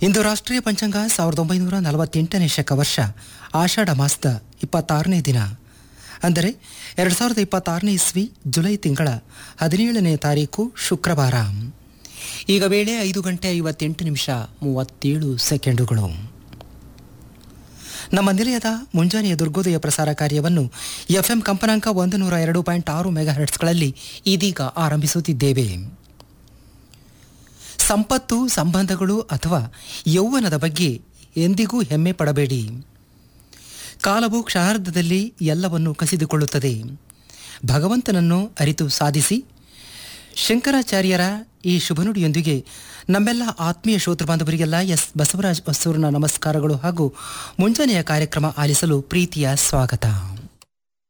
ಇಂದು ರಾಷ್ಟ್ರೀಯ ಪಂಚಾಂಗ ಸಾವಿರದ ಒಂಬೈನೂರ ನಲವತ್ತೆಂಟನೇ ಶಕ ವರ್ಷ ಆಷಾಢ ಮಾಸದ ಇಪ್ಪತ್ತಾರನೇ ದಿನ ಅಂದರೆ ಎರಡು ಸಾವಿರದ ಇಪ್ಪತ್ತಾರನೇ ಇಸ್ವಿ ಜುಲೈ ತಿಂಗಳ ಹದಿನೇಳನೇ ತಾರೀಕು ಶುಕ್ರವಾರ ಈಗ ವೇಳೆ ಐದು ಗಂಟೆ ಐವತ್ತೆಂಟು ನಿಮಿಷ ಮೂವತ್ತೇಳು ಸೆಕೆಂಡುಗಳು ನಮ್ಮ ನಿಲಯದ ಮುಂಜಾನೆಯ ದುರ್ಗೋದಯ ಪ್ರಸಾರ ಕಾರ್ಯವನ್ನು ಎಫ್ಎಂ ಕಂಪನಾಂಕ ಒಂದು ನೂರ ಎರಡು ಪಾಯಿಂಟ್ ಆರು ಮೆಗಾ ಹರ್ಟ್ಸ್ಗಳಲ್ಲಿ ಇದೀಗ ಆರಂಭಿಸುತ್ತಿದ್ದೇವೆ ಸಂಪತ್ತು ಸಂಬಂಧಗಳು ಅಥವಾ ಯೌವನದ ಬಗ್ಗೆ ಎಂದಿಗೂ ಹೆಮ್ಮೆ ಪಡಬೇಡಿ ಕಾಲವು ಕ್ಷಾರ್ಧದಲ್ಲಿ ಎಲ್ಲವನ್ನು ಕಸಿದುಕೊಳ್ಳುತ್ತದೆ ಭಗವಂತನನ್ನು ಅರಿತು ಸಾಧಿಸಿ ಶಂಕರಾಚಾರ್ಯರ ಈ ಶುಭನುಡಿಯೊಂದಿಗೆ ನಮ್ಮೆಲ್ಲ ಆತ್ಮೀಯ ಶ್ರೋತೃ ಬಾಂಧವರಿಗೆಲ್ಲ ಎಸ್ ಬಸವರಾಜ್ ಹೊಸೂರಿನ ನಮಸ್ಕಾರಗಳು ಹಾಗೂ ಮುಂಜಾನೆಯ ಕಾರ್ಯಕ್ರಮ ಆಲಿಸಲು ಪ್ರೀತಿಯ ಸ್ವಾಗತ